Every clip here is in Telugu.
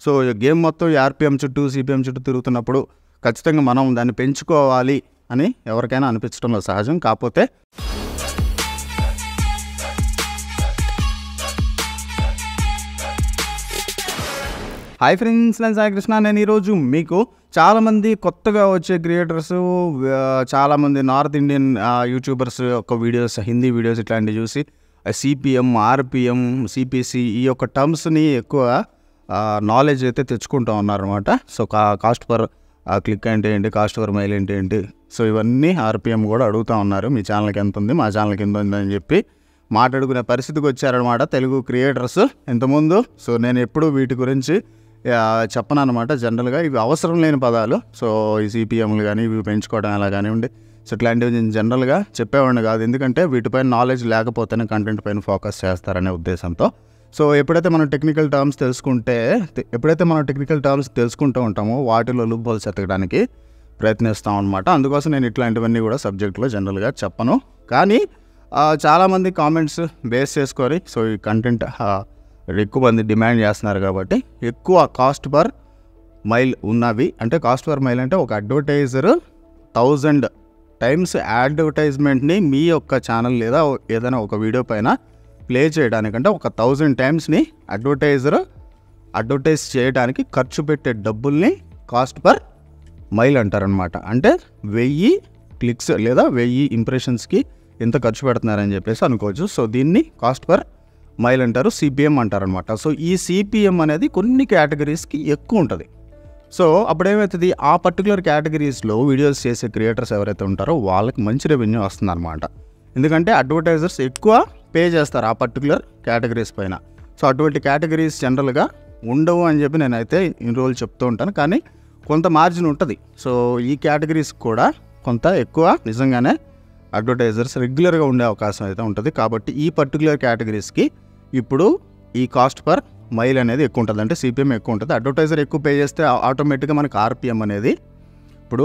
సో ఈ గేమ్ మొత్తం ఆర్పిఎం చుట్టూ సిపిఎం చుట్టూ తిరుగుతున్నప్పుడు ఖచ్చితంగా మనం దాన్ని పెంచుకోవాలి అని ఎవరికైనా అనిపించడంలో సహజం కాకపోతే హాయ్ ఫ్రెండ్స్ నేను సాయి కృష్ణ నేను ఈరోజు మీకు చాలామంది కొత్తగా వచ్చే క్రియేటర్స్ చాలామంది నార్త్ ఇండియన్ యూట్యూబర్స్ యొక్క వీడియోస్ హిందీ వీడియోస్ ఇట్లాంటివి చూసి సిపిఎం ఆర్పిఎం సిపిసి ఈ యొక్క టర్మ్స్ని ఎక్కువ నాలెడ్జ్ అయితే తెచ్చుకుంటూ ఉన్నారనమాట సో కా కాస్ట్ పర్ క్లిక్ అంటే ఏంటి కాస్ట్ పర్ మైల్ ఏంటి ఏంటి సో ఇవన్నీ ఆర్పిఎం కూడా అడుగుతూ ఉన్నారు మీ ఛానల్కి ఎంత ఉంది మా ఛానల్కి ఎంత ఉంది అని చెప్పి మాట్లాడుకునే పరిస్థితికి వచ్చారనమాట తెలుగు క్రియేటర్స్ ఇంతకుముందు సో నేను ఎప్పుడు వీటి గురించి ఆ, చెప్పను అనమాట జనరల్గా ఇవి అవసరం లేని పదాలు సో ఈ సిపిఎంలు కానీ ఇవి పెంచుకోవడం ఎలా కానివ్వండి సో ఇట్లాంటివి నేను జనరల్గా చెప్పేవాడిని కాదు ఎందుకంటే వీటిపైన నాలెడ్జ్ లేకపోతేనే కంటెంట్ పైన ఫోకస్ చేస్తారనే ఉద్దేశంతో సో ఎప్పుడైతే మనం టెక్నికల్ టర్మ్స్ తెలుసుకుంటే తె- ఎప్పుడైతే మనం టెక్నికల్ టర్మ్స్ తెలుసుకుంటూ ఉంటామో వాటిలో లూప్ ఎతకడానికి ప్రయత్నిస్తాం అనమాట అందుకోసం నేను ఇట్లాంటివన్నీ కూడా సబ్జెక్ట్లో జనరల్గా చెప్పను కానీ ఆ, చాలామంది కామెంట్స్ బేస్ చేసుకొని సో ఈ కంటెంట్ ఎక్కువ మంది డిమాండ్ చేస్తున్నారు కాబట్టి ఎక్కువ కాస్ట్ పర్ మైల్ ఉన్నవి అంటే కాస్ట్ పర్ మైల్ అంటే ఒక అడ్వర్టైజర్ థౌజండ్ టైమ్స్ అడ్వర్టైజ్మెంట్ని మీ యొక్క ఛానల్ లేదా ఏదైనా ఒక వీడియో పైన ప్లే చేయడానికంటే ఒక థౌజండ్ టైమ్స్ని అడ్వర్టైజర్ అడ్వర్టైజ్ చేయడానికి ఖర్చు పెట్టే డబ్బుల్ని కాస్ట్ పర్ మైల్ అంటారనమాట అంటే వెయ్యి క్లిక్స్ లేదా వెయ్యి ఇంప్రెషన్స్కి ఎంత ఖర్చు పెడుతున్నారని చెప్పేసి అనుకోవచ్చు సో దీన్ని కాస్ట్ పర్ మైల్ అంటారు సిపిఎం అంటారనమాట సో ఈ సిపిఎం అనేది కొన్ని కేటగిరీస్కి ఎక్కువ ఉంటుంది సో అప్పుడేమవుతుంది ఆ పర్టికులర్ కేటగిరీస్లో వీడియోస్ చేసే క్రియేటర్స్ ఎవరైతే ఉంటారో వాళ్ళకి మంచి రెవెన్యూ వస్తుందన్నమాట ఎందుకంటే అడ్వర్టైజర్స్ ఎక్కువ పే చేస్తారు ఆ పర్టికులర్ కేటగిరీస్ పైన సో అటువంటి కేటగిరీస్ జనరల్గా ఉండవు అని చెప్పి నేనైతే ఇన్ని రోజులు చెప్తూ ఉంటాను కానీ కొంత మార్జిన్ ఉంటుంది సో ఈ కేటగిరీస్ కూడా కొంత ఎక్కువ నిజంగానే అడ్వర్టైజర్స్ రెగ్యులర్గా ఉండే అవకాశం అయితే ఉంటుంది కాబట్టి ఈ పర్టికులర్ కేటగిరీస్కి ఇప్పుడు ఈ కాస్ట్ పర్ మైల్ అనేది ఎక్కువ ఉంటుంది అంటే సిపిఎం ఎక్కువ ఉంటుంది అడ్వర్టైజర్ ఎక్కువ పే చేస్తే ఆటోమేటిక్గా మనకి ఆర్పిఎం అనేది ఇప్పుడు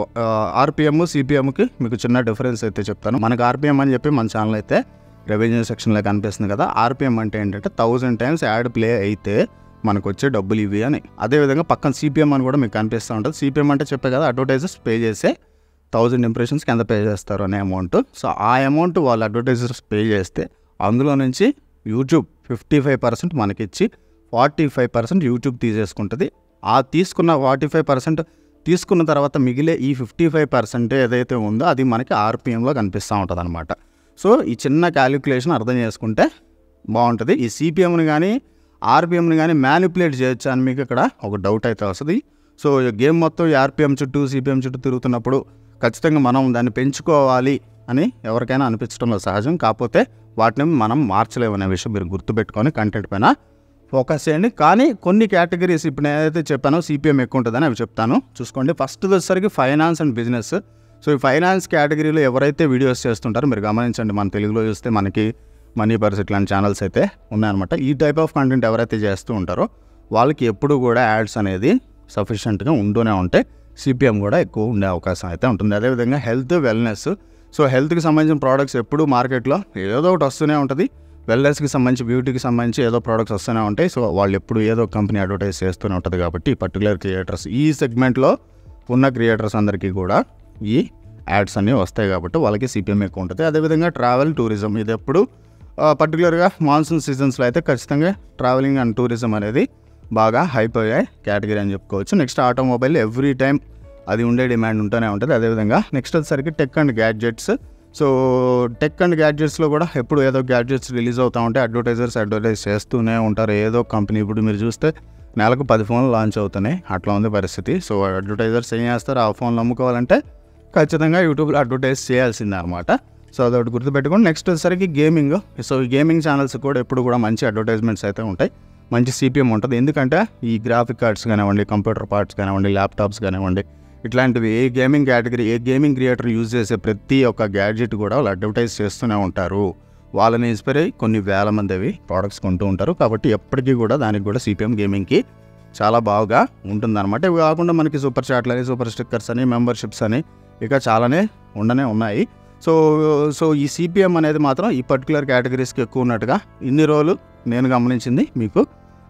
ఆర్పిఎం సిపిఎంకి మీకు చిన్న డిఫరెన్స్ అయితే చెప్తాను మనకి ఆర్పిఎం అని చెప్పి మన ఛానల్ అయితే రెవెన్యూ సెక్షన్లో కనిపిస్తుంది కదా ఆర్పిఎం అంటే ఏంటంటే థౌజండ్ టైమ్స్ యాడ్ ప్లే అయితే మనకు వచ్చే డబ్బులు ఇవి అని అదేవిధంగా పక్కన సిపిఎం అని కూడా మీకు కనిపిస్తూ ఉంటుంది సిపిఎం అంటే చెప్పే కదా అడ్వర్టైజర్స్ పే చేసే థౌజండ్ ఇంప్రెషన్స్కి ఎంత పే చేస్తారు అనే అమౌంట్ సో ఆ అమౌంట్ వాళ్ళు అడ్వర్టైజర్స్ పే చేస్తే అందులో నుంచి యూట్యూబ్ ఫిఫ్టీ ఫైవ్ పర్సెంట్ మనకిచ్చి ఫార్టీ ఫైవ్ పర్సెంట్ యూట్యూబ్ తీసేసుకుంటుంది ఆ తీసుకున్న ఫార్టీ ఫైవ్ పర్సెంట్ తీసుకున్న తర్వాత మిగిలే ఈ ఫిఫ్టీ ఫైవ్ పర్సెంట్ ఏదైతే ఉందో అది మనకి ఆర్పిఎంలో కనిపిస్తూ ఉంటుంది అనమాట సో ఈ చిన్న క్యాలిక్యులేషన్ అర్థం చేసుకుంటే బాగుంటుంది ఈ సిపిఎంని కానీ ఆర్పిఎంని కానీ మ్యానిపులేట్ చేయొచ్చు అని మీకు ఇక్కడ ఒక డౌట్ అయితే వస్తుంది సో ఈ గేమ్ మొత్తం ఆర్పిఎం చుట్టూ సిపిఎం చుట్టూ తిరుగుతున్నప్పుడు ఖచ్చితంగా మనం దాన్ని పెంచుకోవాలి అని ఎవరికైనా అనిపించడంలో సహజం కాకపోతే వాటిని మనం మార్చలేమనే విషయం మీరు గుర్తుపెట్టుకొని కంటెంట్ పైన ఫోకస్ చేయండి కానీ కొన్ని కేటగిరీస్ ఇప్పుడు నేను ఏదైతే చెప్పానో సిపిఎం ఎక్కువ ఉంటుందని అవి చెప్తాను చూసుకోండి ఫస్ట్ వచ్చేసరికి ఫైనాన్స్ అండ్ బిజినెస్ సో ఈ ఫైనాన్స్ కేటగిరీలో ఎవరైతే వీడియోస్ చేస్తుంటారో మీరు గమనించండి మన తెలుగులో చూస్తే మనకి మనీ పర్స్ ఇట్లాంటి ఛానల్స్ అయితే ఉన్నాయన్నమాట ఈ టైప్ ఆఫ్ కంటెంట్ ఎవరైతే చేస్తూ ఉంటారో వాళ్ళకి ఎప్పుడు కూడా యాడ్స్ అనేది సఫిషియెంట్గా ఉంటూనే ఉంటాయి సిపిఎం కూడా ఎక్కువ ఉండే అవకాశం అయితే ఉంటుంది అదేవిధంగా హెల్త్ వెల్నెస్ సో హెల్త్కి సంబంధించిన ప్రోడక్ట్స్ ఎప్పుడు మార్కెట్లో ఏదో ఒకటి వస్తూనే ఉంటుంది వెల్నెస్కి సంబంధించి బ్యూటీకి సంబంధించి ఏదో ప్రోడక్ట్స్ వస్తూనే ఉంటాయి సో వాళ్ళు ఎప్పుడు ఏదో కంపెనీ అడ్వర్టైజ్ చేస్తూనే ఉంటుంది కాబట్టి ఈ పర్టికులర్ క్రియేటర్స్ ఈ సెగ్మెంట్లో ఉన్న క్రియేటర్స్ అందరికీ కూడా ఈ యాడ్స్ అన్నీ వస్తాయి కాబట్టి వాళ్ళకి సిపిఎం ఎక్కువ ఉంటుంది అదేవిధంగా ట్రావెల్ టూరిజం ఇది ఎప్పుడు పర్టికులర్గా మాన్సూన్ సీజన్స్లో అయితే ఖచ్చితంగా ట్రావెలింగ్ అండ్ టూరిజం అనేది బాగా హైప్ అయ్యాయి కేటగిరీ అని చెప్పుకోవచ్చు నెక్స్ట్ ఆటోమొబైల్ ఎవ్రీ టైం అది ఉండే డిమాండ్ ఉంటూనే ఉంటుంది అదేవిధంగా నెక్స్ట్ వచ్చేసరికి tech and gadgets so tech and గ్యాడ్జెట్స్లో కూడా ఎప్పుడు ఏదో గ్యాడ్జెట్స్ రిలీజ్ అవుతూ ఉంటాయి అడ్వర్టైజర్స్ అడ్వర్టైజ్ చేస్తూనే ఉంటారు ఏదో కంపెనీ ఇప్పుడు మీరు చూస్తే నెలకు పది ఫోన్లు లాంచ్ అవుతున్నాయి అట్లా ఉంది పరిస్థితి సో అడ్వర్టైజర్స్ ఏం చేస్తారు ఆ ఫోన్లు అమ్ముకోవాలంటే ఖచ్చితంగా యూట్యూబ్లో అడ్వర్టైజ్ చేయాల్సిందే అనమాట సో అదొకటి గుర్తుపెట్టుకోండి నెక్స్ట్ వచ్చేసరికి గేమింగ్ సో ఈ గేమింగ్ ఛానల్స్ కూడా ఎప్పుడు కూడా మంచి అడ్వర్టైజ్మెంట్స్ అయితే ఉంటాయి మంచి సిపిఎం ఉంటుంది ఎందుకంటే ఈ గ్రాఫిక్ కార్డ్స్ కానివ్వండి కంప్యూటర్ పార్ట్స్ కానివ్వండి ల్యాప్టాప్స్ కానివ్వండి ఇట్లాంటివి ఏ గేమింగ్ కేటగిరీ ఏ గేమింగ్ క్రియేటర్ యూజ్ చేసే ప్రతి ఒక్క గ్యాడ్జెట్ కూడా వాళ్ళు అడ్వర్టైజ్ చేస్తూనే ఉంటారు వాళ్ళని ఇన్స్పైర్ అయ్యి కొన్ని వేల మంది అవి ప్రోడక్ట్స్ కొంటూ ఉంటారు కాబట్టి ఎప్పటికీ కూడా దానికి కూడా సిపిఎం గేమింగ్కి చాలా బాగా ఉంటుందన్నమాట ఇవి కాకుండా మనకి సూపర్ చాట్లు అని సూపర్ స్టిక్కర్స్ అని మెంబర్షిప్స్ అని ఇక చాలానే ఉండనే ఉన్నాయి సో సో ఈ సిపిఎం అనేది మాత్రం ఈ పర్టికులర్ కేటగిరీస్కి ఎక్కువ ఉన్నట్టుగా ఇన్ని రోజులు నేను గమనించింది మీకు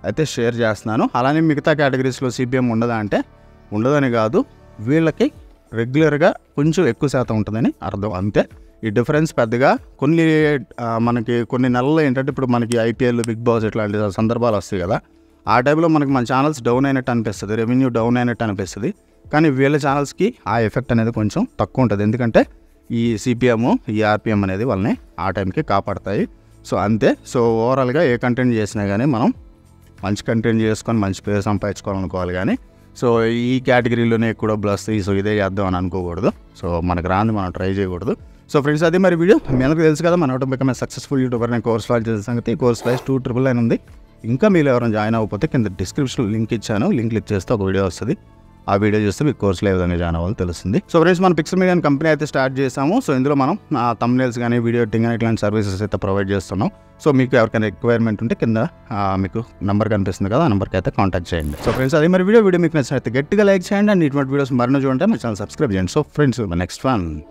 అయితే షేర్ చేస్తున్నాను అలానే మిగతా కేటగిరీస్లో సిపిఎం ఉండదా అంటే ఉండదని కాదు వీళ్ళకి రెగ్యులర్గా కొంచెం ఎక్కువ శాతం ఉంటుందని అర్థం అంతే ఈ డిఫరెన్స్ పెద్దగా కొన్ని ఆ, మనకి కొన్ని నెలలు ఏంటంటే ఇప్పుడు మనకి ఐపీఎల్ బిగ్ బాస్ ఇట్లాంటి సందర్భాలు వస్తాయి కదా ఆ టైంలో మనకి మన ఛానల్స్ డౌన్ అయినట్టు అనిపిస్తుంది రెవెన్యూ డౌన్ అయినట్టు అనిపిస్తుంది కానీ వీళ్ళ ఛానల్స్కి ఆ ఎఫెక్ట్ అనేది కొంచెం తక్కువ ఉంటుంది ఎందుకంటే ఈ సిపిఎం ఈ ఆర్పిఎం అనేది వాళ్ళని ఆ టైంకి కాపాడతాయి సో అంతే సో ఓవరాల్గా ఏ కంటెంట్ చేసినా కానీ మనం మంచి కంటెంట్ చేసుకొని మంచి పేరు సంపాదించుకోవాలనుకోవాలి కానీ సో ఈ కేటగిరీలోనే ఎక్కువ డబ్బులు వస్తాయి సో ఇదే చేద్దాం అని అనుకోకూడదు సో మనకు రాంది మనం ట్రై చేయకూడదు సో ఫ్రెండ్స్ అదే మరి వీడియో మీ అందరికీ తెలుసు కదా మన ఆటోమేటిక్ సక్సెస్ఫుల్ యూట్యూబర్ నేను కోర్స్ లాంచ్ చేసిన సంగతి course price two triple nine ఉంది ఇంకా మీరు ఎవరైనా జాయిన్ అవ్వకపోతే కింద డిస్క్రిప్షన్లో లింక్ ఇచ్చాను లింక్ క్లిక్ చేస్తే ఒక వీడియో వస్తుంది ఆ వీడియో చూస్తే మీకు కోర్సులో ఏ విధంగా జాయిన్ అవ్వాలో తెలుస్తుంది సో ఫ్రెండ్స్ మన పిక్సల్ మీడియా కంపెనీ అయితే స్టార్ట్ చేసాము సో ఇందులో మనం తమ్నేల్స్ కానీ వీడియో ఎడిటింగ్ కానీ ఇట్లాంటి సర్వీసెస్ అయితే ప్రొవైడ్ చేస్తున్నాం సో మీకు ఎవరికైనా రిక్వైర్మెంట్ ఉంటే కింద ఆ, మీకు నెంబర్ కనిపిస్తుంది కదా ఆ నెంబర్కి అయితే కాంటాక్ట్ చేయండి సో ఫ్రెండ్స్ అదే మరి వీడియో వీడియో మీకు నచ్చినట్లయితే గట్టిగా లైక్ చేయండి అండ్ ఇటువంటి వీడియోస్ మరిన్ని చూడండి మా ఛానల్ సబ్స్క్రైబ్ చేయండి సో ఫ్రెండ్స్ నెక్స్ట్ వన్